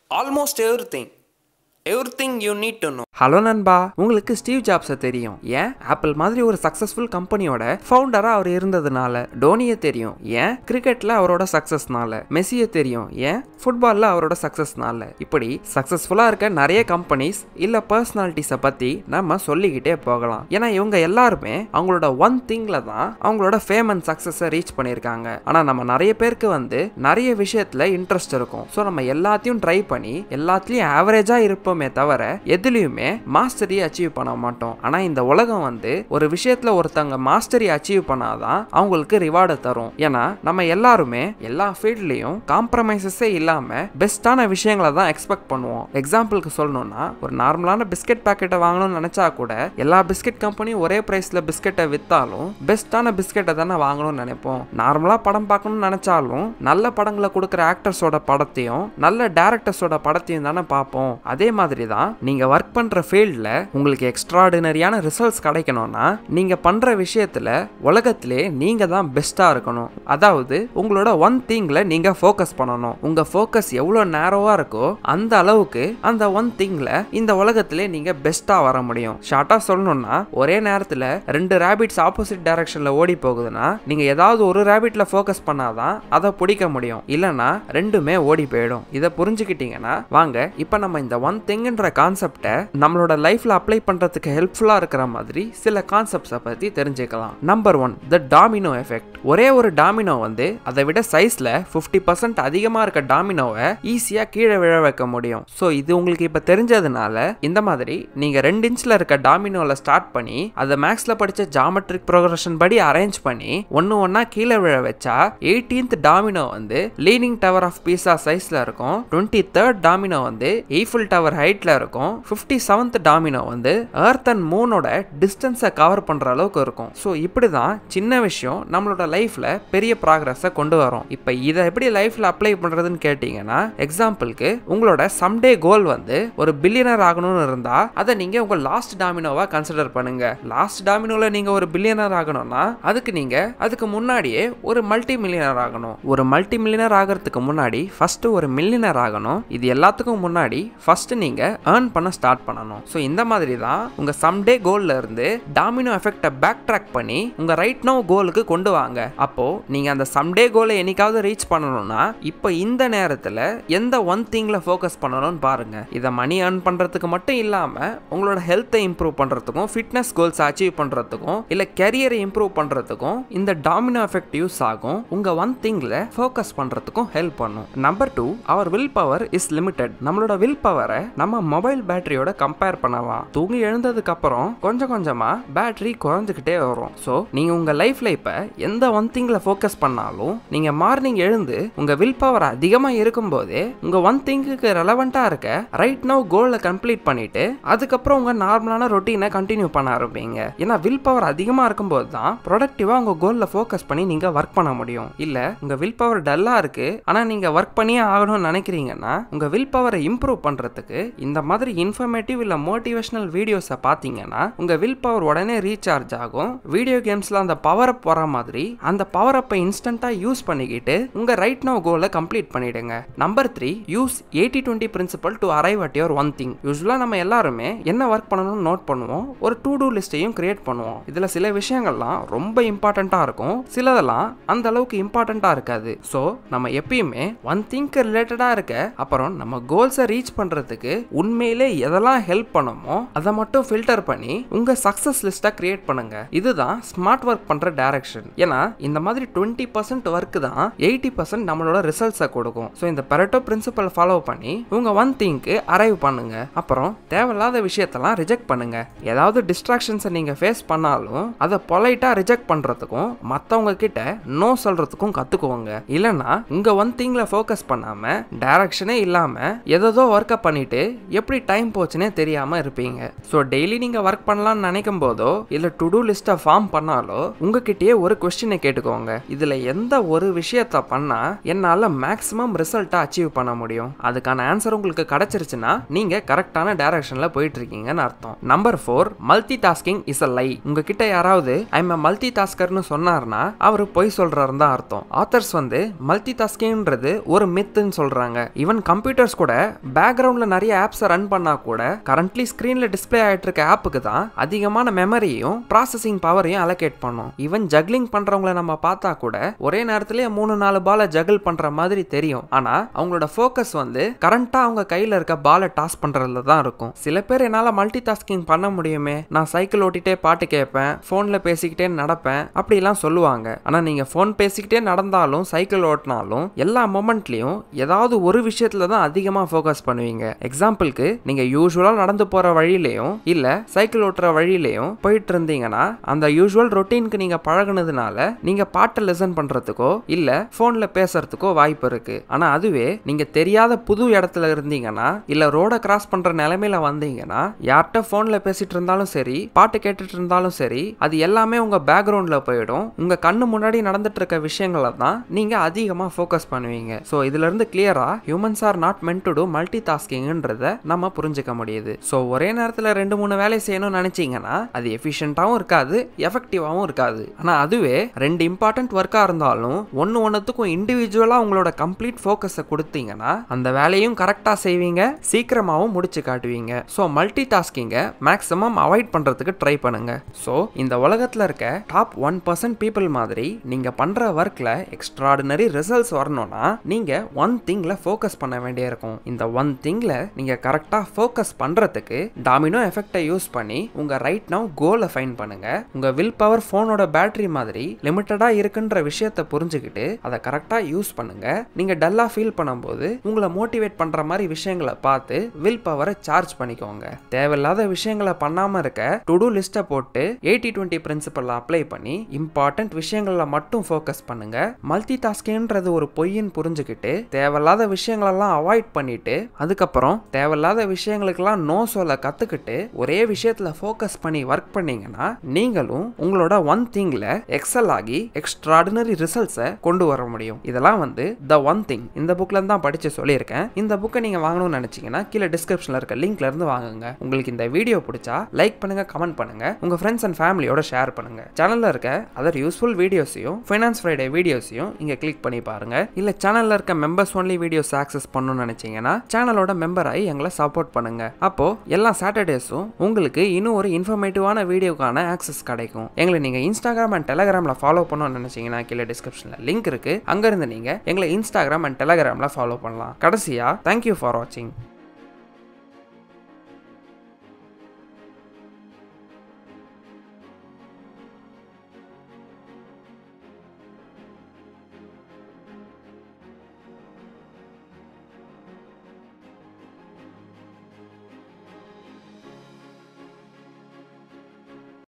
almost everything everything you need to know hello நண்பா உங்களுக்கு Steve ஜாப்ஸை தெரியும் ஏன் ஆப்பிள் மாதிரி ஒரு சக்ஸஸ்ஃபுல் கம்பெனியோட ஃபவுண்டராக அவர் இருந்ததுனால டோனியை தெரியும் ஏன் கிரிக்கெட்டில் அவரோட சக்ஸஸ்னால மெஸ்ஸியை தெரியும் ஏன் ஃபுட்பாலில் அவரோட சக்ஸஸ்னால இப்படி சக்ஸஸ்ஃபுல்லாக இருக்க நிறைய கம்பெனிஸ் இல்லை பர்சனாலிட்டிஸை பற்றி நம்ம சொல்லிக்கிட்டே போகலாம் ஏன்னா இவங்க எல்லாருமே அவங்களோட ஒன் திங்கில் தான் அவங்களோட ஃபேம் அண்ட் சக்ஸஸை ரீச் பண்ணியிருக்காங்க ஆனால் நம்ம நிறைய பேருக்கு வந்து நிறைய விஷயத்தில் இன்ட்ரெஸ்ட் இருக்கும் ஸோ நம்ம எல்லாத்தையும் ட்ரை பண்ணி எல்லாத்துலேயும் ஆவரேஜாக இருப்போமே தவிர எதுலேயுமே மாஸ்டரி அச்சீவ் பண்ண மாட்டோம் ஆனால் இந்த உலகம் வந்து ஒரு விஷயத்தில் ஒருத்தங்க மாஸ்டரி அச்சீவ் பண்ணாதான் அவங்களுக்கு ரிவார்டை தரும் ஏன்னா நம்ம எல்லாருமே எல்லா ஃபீல்ட்லேயும் காம்ப்ரமைசஸே இல்லாமல் பெஸ்ட்டான விஷயங்களை தான் எக்ஸ்பெக்ட் பண்ணுவோம் எக்ஸாம்பிளுக்கு சொல்லணும்னா ஒரு நார்மலான பிஸ்கெட் பாக்கெட்டை வாங்கணும்னு நினச்சா கூட எல்லா பிஸ்கெட் கம்பெனியும் ஒரே ப்ரைஸில் பிஸ்கெட்டை விற்றாலும் பெஸ்ட்டான பிஸ்கெட்டை தானே வாங்கணும்னு நினைப்போம் நார்மலாக படம் பார்க்கணும்னு நினச்சாலும் நல்ல படங்களை கொடுக்குற ஆக்டர்ஸோட படத்தையும் நல்ல டேரக்டர்ஸோட படத்தையும் தானே பார்ப்போம் அதே மாதிரி தான் நீங்கள் ஒர்க் பண்ணுற ஃபீல்டில் உங்களுக்கு எக்ஸ்ட்ராடினரியான ரிசல்ட்ஸ் கிடைக்கணும்னா நீங்கள் பண்ணுற விஷயத்தில் உலகத்திலே நீங்கள் தான் பெஸ்ட்டாக இருக்கணும் அதாவது உங்களோட ஒன் திங்கில் நீங்கள் ஃபோக்கஸ் பண்ணணும் உங்கள் ஃபோக்கஸ் எவ்வளோ நேரோவாக இருக்கோ அந்த அளவுக்கு அந்த ஒன் திங்கில் இந்த உலகத்திலே நீங்கள் பெஸ்ட்டாக வர முடியும் ஷார்ட்டாக சொல்லணும்னா ஒரே நேரத்தில் ரெண்டு ரேபிட்ஸ் ஆப்போசிட் டைரக்ஷனில் ஓடி போகுதுன்னா நீங்கள் ஏதாவது ஒரு ரேபிட்டில் ஃபோக்கஸ் பண்ணாதான் அதை பிடிக்க முடியும் இல்லைன்னா ரெண்டுமே ஓடி போயிடும் இதை புரிஞ்சுக்கிட்டீங்கன்னா வாங்க இப்போ நம்ம இந்த ஒன் திங்குன்ற கான்செப்டை நம்மளோட லைஃப்ல அப்ளை பண்றதுக்கு ஹெல்ப்ஃபுல்லா இருக்கிற மாதிரி சில கான்செப்ட்ஸை பத்தி தெரிஞ்சுக்கலாம் number one the domino effect ஒரே ஒரு டாமினோ வந்து அதை விட சைஸ்ல ஃபிஃப்டி பர்சன்ட் அதிகமா இருக்க டாமினோவை ஈஸியா கீழே விழ வைக்க முடியும் ஸோ இது உங்களுக்கு இப்ப தெரிஞ்சதுனால இந்த மாதிரி நீங்க ரெண்டு இன்ச்ல இருக்க டாமினோல ஸ்டார்ட் பண்ணி அதை மேக்ஸ்ல படிச்ச ஜாமெட்ரிக் ப்ரோக்ரஷன் படி அரேஞ்ச் பண்ணி ஒன்னு ஒன்னா கீழே விழ வச்சா எயிட்டீன்த் டாமினோ வந்து லீனிங் டவர் ஆஃப் பீஸா சைஸ்ல இருக்கும் டுவெண்ட்டி தேர்ட் டாமினோ வந்து ஈஃபில் டவர் ஹைட்ல இருக்கும் ஃபிஃப்டி செவன்த் டாமினோ வந்து எர்த் அண்ட் மூனோட டிஸ்டன்ஸை கவர் பண்ற அளவுக்கு இருக்கும் ஸோ இப்படி தான் சின்ன விஷயம் நம்மளோட லைஃப்ல பெரிய ப்ராக்ரஸை கொண்டு வரும் இப்போ இதை எப்படி லைஃப்ல அப்ளை பண்றதுன்னு கேட்டீங்கன்னா எக்ஸாம்பிளுக்கு உங்களோட சம்டே கோல் வந்து ஒரு பில்லியனர் ஆகணும்னு இருந்தா அதை நீங்க உங்க லாஸ்ட் டாமினோவா கன்சிடர் பண்ணுங்க லாஸ்ட் டாமினோல நீங்க ஒரு பில்லியனர் ஆகணும்னா அதுக்கு நீங்க அதுக்கு முன்னாடியே ஒரு மல்டி மில்லியனர் ஆகணும் ஒரு மல்டி மில்லியனர் ஆகிறதுக்கு முன்னாடி ஃபர்ஸ்ட் ஒரு மில்லியனர் ஆகணும் இது எல்லாத்துக்கும் முன்னாடி ஃபர்ஸ்ட் நீங்க ஏர்ன் பண்ண ஸ்டார்ட் பண்ணணும் ஸோ இந்த மாதிரி தான் உங்க சம்டே கோல்ல இருந்து டாமினோ எஃபெக்டை பேக் ட்ராக் பண்ணி உங்க ரைட் நோ கோலுக்கு கொண்டு வாங்க அப்போ நீங்க அந்த சம்டே கோலை என்னைக்காவது ரீச் பண்ணணும்னா இப்போ இந்த நேரத்தில் எந்த ஒன் திங்ல ஃபோக்கஸ் பண்ணணும்னு பாருங்க இதை மணி ஏர்ன் பண்றதுக்கு மட்டும் இல்லாம உங்களோட ஹெல்த்தை இம்ப்ரூவ் பண்றதுக்கும் ஃபிட்னஸ் கோல்ஸ் அச்சீவ் பண்றதுக்கும் இல்ல கெரியரை இம்ப்ரூவ் பண்றதுக்கும் இந்த டாமினோ எஃபெக்ட் யூஸ் ஆகும் உங்க ஒன் திங்ல ஃபோக்கஸ் பண்றதுக்கும் ஹெல்ப் பண்ணும் number two our will power is limited நம்மளோட வில் பவரை நம்ம மொபைல் பேட்டரியோட கம்பேர் பண்ணலாம் தூங்கி எழுந்ததுக்கு அப்புறம் கொஞ்சம் கொஞ்சமா பேட்டரி குறைஞ்சுக்கிட்டே வரும் ஸோ நீங்க உங்க லைஃப்ல இப்ப எந்த ஒன் திங்ல ஃபோக்கஸ் பண்ணாலும் நீங்க மார்னிங் எழுந்து உங்க வில் பவர் அதிகமா இருக்கும்போதே உங்க ஒன் திங்குக்கு ரெலவெண்டா இருக்க ரைட் நவ் கோலை கம்ப்ளீட் பண்ணிட்டு அதுக்கப்புறம் உங்க நார்மலான ரொட்டீனை கண்டினியூ பண்ண ஆரம்பிங்க ஏன்னா வில் பவர் அதிகமா இருக்கும்போது தான் ப்ரொடக்டிவா உங்க கோல்ல ஃபோக்கஸ் பண்ணி நீங்க ஒர்க் பண்ண முடியும் இல்ல உங்க வில் பவர் டல்லா இருக்கு ஆனா நீங்க ஒர்க் பண்ணியே ஆகணும்னு நினைக்கிறீங்கன்னா உங்க வில் பவரை இம்ப்ரூவ் பண்றதுக்கு இந்த மாதிரி இன்ஃபர்மேட்டிவ் இல்ல மோட்டிவேஷனல் வீடியோஸை பார்த்தீங்கன்னா உங்க வில் பவர் உடனே ரீசார்ஜ் ஆகும் வீடியோ கேம்ஸ்ல அந்த பவர் அப் வர மாதிரி அந்த பவர் அப்பை இன்ஸ்டன்டா யூஸ் பண்ணிக்கிட்டு உங்க ரைட் நோ கோலை கம்ப்ளீட் பண்ணிடுங்க number three use eighty twenty principle to arrive at your one thing யூஸ்வலா நம்ம எல்லாருமே என்ன ஒர்க் பண்ணணும்னு நோட் பண்ணுவோம் ஒரு டூ டூ லிஸ்ட்டையும் கிரியேட் பண்ணுவோம் இதுல சில விஷயங்கள்லாம் ரொம்ப இம்பார்ட்டண்டா இருக்கும் சிலதெல்லாம் அந்த அளவுக்கு இம்பார்ட்டண்டா இருக்காது ஸோ நம்ம எப்பயுமே ஒன் திங்க் ரிலேட்டடா இருக்க அப்புறம் நம்ம கோல்ஸை ரீச் பண்றதுக்கு உண்மையிலே எதெல்லாம் ஹெல்ப் பண்ணுமோ அதை மட்டும் ஃபில்டர் பண்ணி உங்க சக்சஸ் லிஸ்ட்டை கிரியேட் பண்ணுங்க இதுதான் ஸ்மார்ட் ஒர்க் பண்ற டைரக்ஷன் ஏன்னா இந்த மாதிரி டுவெண்ட்டி பர்சன்ட் ஒர்க் தான் எயிட்டி பர்சன்ட் நம்மளோட ரிசல்ட்ஸை கொடுக்கும் ஸோ இந்த பெரட்டோ பிரின்சிபல் ஃபாலோ பண்ணி உங்க ஒன் திங்க்கு அரைவ் பண்ணுங்க அப்புறம் தேவையில்லாத விஷயத்தெல்லாம் ரிஜெக்ட் பண்ணுங்க ஏதாவது டிஸ்ட்ராக்ஷன்ஸை நீங்க ஃபேஸ் பண்ணாலும் அதை பொலைட்டா ரிஜெக்ட் பண்றதுக்கும் மற்றவங்க கிட்ட நோ சொல்றதுக்கும் கத்துக்குவோங்க இல்லைன்னா உங்க ஒன் திங்ல ஃபோக்கஸ் பண்ணாம டைரக்ஷனே இல்லாம ஏதோ ஒர்க்கை பண்ணிட்டு எப்படி டைம் போச்சுன்னே தெரியாமல் இருப்பீங்க ஸோ டெய்லி நீங்கள் ஒர்க் பண்ணலாம்னு நினைக்கும் போதோ இல்லை டு டூ லிஸ்ட்டை ஃபார்ம் பண்ணாலோ உங்ககிட்டயே ஒரு கொஸ்டினை கேட்டுக்கோங்க இதில் எந்த ஒரு விஷயத்த பண்ணால் என்னால் மேக்ஸிமம் ரிசல்ட்டை அச்சீவ் பண்ண முடியும் அதுக்கான ஆன்சர் உங்களுக்கு கிடைச்சிருச்சுன்னா நீங்கள் கரெக்டான டைரக்ஷனில் போயிட்டு இருக்கீங்கன்னு அர்த்தம் number four multi tasking is a lie உங்ககிட்ட யாராவது ஐம் மல்டி டாஸ்கர்னு சொன்னார்னா அவர் பொய் சொல்றாருன்னு தான் அர்த்தம் ஆத்தர்ஸ் வந்து மல்டி டாஸ்கிங்ன்றது ஒரு மித்துன்னு சொல்றாங்க ஈவன் கம்ப்யூட்டர்ஸ் கூட பேக்ரவுண்ட்ல நிறைய ஆப்ஸை ரன் பண்ணா கூட கரண்ட்லி ஸ்க்ரீன்ல டிஸ்ப்ளே ஆயிட்டு இருக்க ஆப்புக்கு தான் அதிகமான மெமரியும் ப்ராசஸிங் பவரையும் அலோகேட் பண்ணும் ஈவன் ஜக்லிங் பண்றவங்கள நம்ம பார்த்தா கூட ஒரே நேரத்திலேயே மூணு நாலு பாலை ஜகிள் பண்ற மாதிரி தெரியும் ஆனா அவங்களோட ஃபோக்கஸ் வந்து கரண்டா அவங்க கையில இருக்க பாலை டாஸ் பண்றதுல தான் இருக்கும் சில பேர் என்னால மல்டி டாஸ்கிங் பண்ண முடியுமே நான் சைக்கிள் ஓட்டிட்டே பாட்டு கேட்பேன் ஃபோன்ல பேசிக்கிட்டே நடப்பேன் அப்படிலாம் சொல்லுவாங்க ஆனா நீங்க ஃபோன் பேசிக்கிட்டே நடந்தாலும் சைக்கிள் ஓட்டினாலும் எல்லா மொமெண்ட்லயும் ஏதாவது ஒரு விஷயத்துல தான் அதிகமா ஃபோக்கஸ் பண்ணுவீங்க எக்ஸாம்பிளுக்கு நீங்க யூஸ்வலா நடந்து போற வழியிலையும் இல்ல சைக்கிள் ஓட்டுற வழியிலையும் போயிட்டு இருந்தீங்கன்னா அந்த யூஸ்வல் ரொட்டீனுக்கு நீங்க பழகுனதுனால நீங்க பாட்டை லிசன் பண்றதுக்கோ இல்ல போன்ல பேசுறதுக்கோ வாய்ப்பு இருக்கு ஆனா அதுவே நீங்க தெரியாத புது இடத்துல இருந்தீங்கன்னா இல்ல ரோட கிராஸ் பண்ற நிலைமையில வந்தீங்கன்னா யார்கிட்ட போன்ல பேசிட்டு இருந்தாலும் சரி பாட்டு கேட்டுட்டு இருந்தாலும் சரி அது எல்லாமே உங்க பேக்ரவுண்ட்ல போயிடும் உங்க கண்ணு முன்னாடி நடந்துட்டு இருக்க விஷயங்களை தான் நீங்க அதிகமா ஃபோக்கஸ் பண்ணுவீங்க ஸோ இதுல இருந்து கிளியரா humans are not meant to do multi டாஸ்கிங்ன்றத நம்ம புரிஞ்சுக்க முடியுது ஸோ ஒரே நேரத்தில் ரெண்டு மூணு வேலை செய்யணும்னு நினைச்சீங்கன்னா அது எஃபிஷியன்ட்டாகவும் இருக்காது எஃபெக்டிவாகவும் இருக்காது ஆனால் அதுவே ரெண்டு இம்பார்ட்டன்ட் ஒர்க்காக இருந்தாலும் ஒன்று ஒன்றுத்துக்கும் இண்டிவிஜுவலாக உங்களோட கம்ப்ளீட் ஃபோக்கஸை கொடுத்தீங்கன்னா அந்த வேலையும் கரெக்டாக செய்வீங்க சீக்கிரமாகவும் முடிச்சு காட்டுவீங்க ஸோ மல்டி டாஸ்கிங்கை மேக்ஸிமம் அவாய்ட் பண்ணுறதுக்கு ட்ரை பண்ணுங்க ஸோ இந்த உலகத்தில் இருக்க டாப் ஒன் பர்சன்ட் பீப்புள் மாதிரி நீங்கள் பண்ணுற ஒர்க்கில் எக்ஸ்ட்ராடினரி ரிசல்ட்ஸ் வரணும்னா நீங்கள் ஒன் திங்கில் ஃபோக்கஸ் பண்ண வேண்டியிருக்கும் இந்த ஒன் திங்கில் நீங்கள் கரெக்டாக ஃபோக்கஸ் பண்ணுறதுக்கு டாமினோ எஃபெக்டை யூஸ் பண்ணி உங்கள் ரைட் நவ் கோலை ஃபைன் பண்ணுங்க உங்கள் வில் பவர் ஃபோனோட பேட்டரி மாதிரி லிமிட்டடாக இருக்குன்ற விஷயத்தை புரிஞ்சுக்கிட்டு அதை கரெக்டாக யூஸ் பண்ணுங்க நீங்கள் டல்லாக ஃபீல் பண்ணும்போது உங்களை மோட்டிவேட் பண்ணுற மாதிரி விஷயங்களை பார்த்து வில் பவரை சார்ஜ் பண்ணிக்கோங்க தேவையில்லாத விஷயங்களை பண்ணாமல் இருக்க டு டூ லிஸ்ட்டை போட்டு எயிட்டி டுவெண்ட்டி பிரின்சிபல் அப்ளை பண்ணி இம்பார்ட்டன்ட் விஷயங்களில் மட்டும் ஃபோக்கஸ் பண்ணுங்க மல்டி டாஸ்கிங்ன்றது ஒரு பொய்ன்னு புரிஞ்சுக்கிட்டு தேவையில்லாத விஷயங்களெல்லாம் அவாய்ட் பண்ணிட்டு அதுக்கப்புறம் தேவையில்லாத விஷயங்களுக்கெல்லாம் நோ சொல்ல கற்றுக்கிட்டு ஒரே விஷயத்தில் ஃபோக்கஸ் பண்ணி ஒர்க் பண்ணீங்கன்னா நீங்களும் உங்களோட ஒன் திங்கில் எக்ஸல் ஆகி எக்ஸ்ட்ராடினரி ரிசல்ட்ஸை கொண்டு வர முடியும் இதெல்லாம் வந்து த ஒன் திங் இந்த புக்ல தான் படிச்சு சொல்லியிருக்கேன் இந்த புக்கை நீங்க வாங்கணும்னு நினைச்சீங்கன்னா கீழே டிஸ்கிரிப்ஷன்ல இருக்க லிங்க்ல இருந்து வாங்குங்க உங்களுக்கு இந்த வீடியோ பிடிச்சா லைக் பண்ணுங்க கமெண்ட் பண்ணுங்க உங்க ஃப்ரெண்ட்ஸ் அண்ட் ஃபேமிலியோட ஷேர் பண்ணுங்க சேனல்ல இருக்க அதர் யூஸ்ஃபுல் வீடியோஸையும் ஃபைனான்ஸ் ஃப்ரைடே வீடியோஸையும் இங்க கிளிக் பண்ணி பாருங்க இல்ல சேனல்ல இருக்க மெம்பர்ஸ் ஒன்லி வீடியோஸ் ஆக்சஸ் பண்ணணும்னு நினைச்சீங்கன்னா சேனலோட மெம்பர் ஆகி எங்களை சப்போர்ட் பண்ணுங்க அப்போ எல்லா சாட்டர்டேஸும் உங்களுக்கு இன்னும் ஒரு இன்ஃபர்மேட்டிவான வீடியோக்கான ஆக்சஸ் கிடைக்கும் எங்களை நீங்க இன்ஸ்டாகிராம் அண்ட் டெலகிராம்ல ஃபாலோ பண்ணணும்னு நினைச்சீங்கன்னா கீழே டிஸ்கிரிப்ஷன்ல லிங்க் இருக்கு அங்க இருந்து நீங்க எங்களை இன்ஸ்டாகிராம் அண்ட் டெலகிராம்ல ஃபாலோ பண்ணலாம் கடைசியா தேங்க்யூ ஃபார் வாட்சிங்